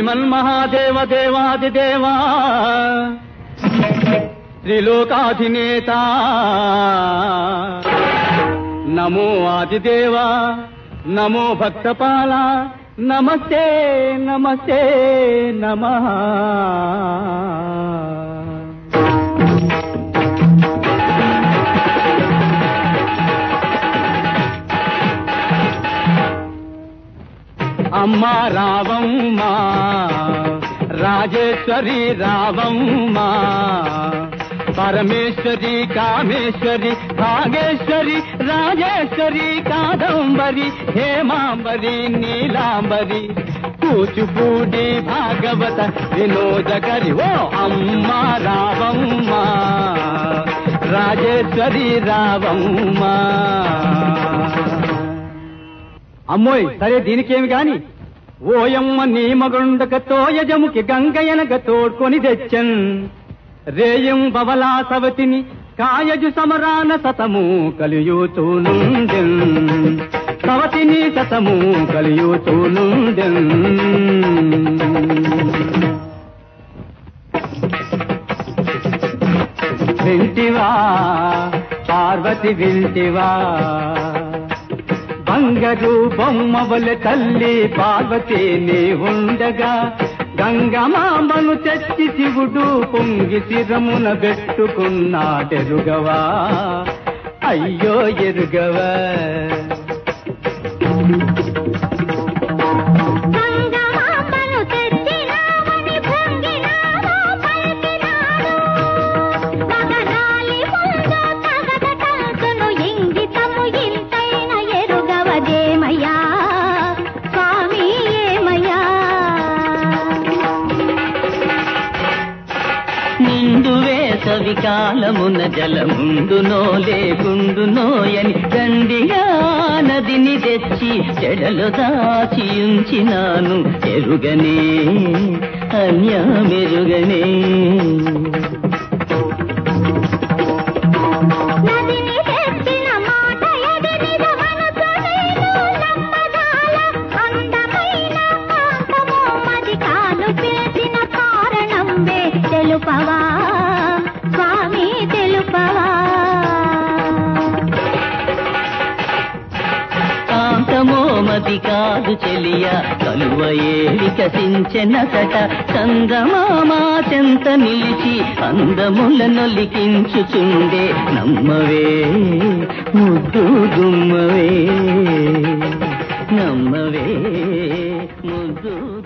శ్రీమన్మహాదేవ దేవాదిదేవా త్రిలోకాధినేత నమో ఆదిదేవా నమో భక్తపాల నమస్తే నమస్తే నమ అమ్మా రావమ్మా రాజేశ్వరి రావమ్మా పరమేశ్వరి కామేశ్వరి భాగేశ్వరి రాజేశ్వరి కాదంబరి హేమాంబరి నీలాంబరి కూచిపూడి భాగవత వినోదకరి ఓ అమ్మా రావమ్మా రాజేశ్వరి రావమ్మా అమ్మోయ్ సరే దీనికేమి గాని ఓయమ్మ నీ మగుండక తోయజముకి గంగయనగ తోడ్కొని తెచ్చన్ రేయం బవలా సవతిని కాయజు సమరాన సతము కలియుతూనుండెన్ సవతిని సతము కలియుతూనుండెన్ వింటివా పార్వతి వింటివా బంగరు బొమ్మవల తల్లి పార్వతి నీ ఉండగా గంగమాంబను తెచ్చి శివుడు పొంగి శిరమున పెట్టుకున్నాడెరుగవా అయ్యో ఎరుగవా గంగమాంబను తెచ్చినామని భంగినామో పలికినాడు. మగనాలి ముందు తగద కంసును ఇంగితము ఇంతైన ఎరుగవదేమయ్యా స్వామి ఏమయ్యా నిండు వేసవి కాలమున జలముండునో లేకుండునోయని దండిగా నదిని తెచ్చి చెడలు దాచి ఉంచినాను ఎరుగనే అన్యామెరుగనే నదిని తెచ్చిన మాట ఎది నిజమనసు నేను నమ్మజాల. అందమైన కాంతమో మది కాలు పిలిచిన కారణంబే తెలుపవా స్వామి తెలుపవా కాంతమో మతి కాదు చెలియ కలువ ఏలి కసించెనసట చందమామా చెంత నిలిచి అందముల నొలికించుచుండే నమ్మవే ముద్దు గుమ్మవే నమ్మవే ముద్దు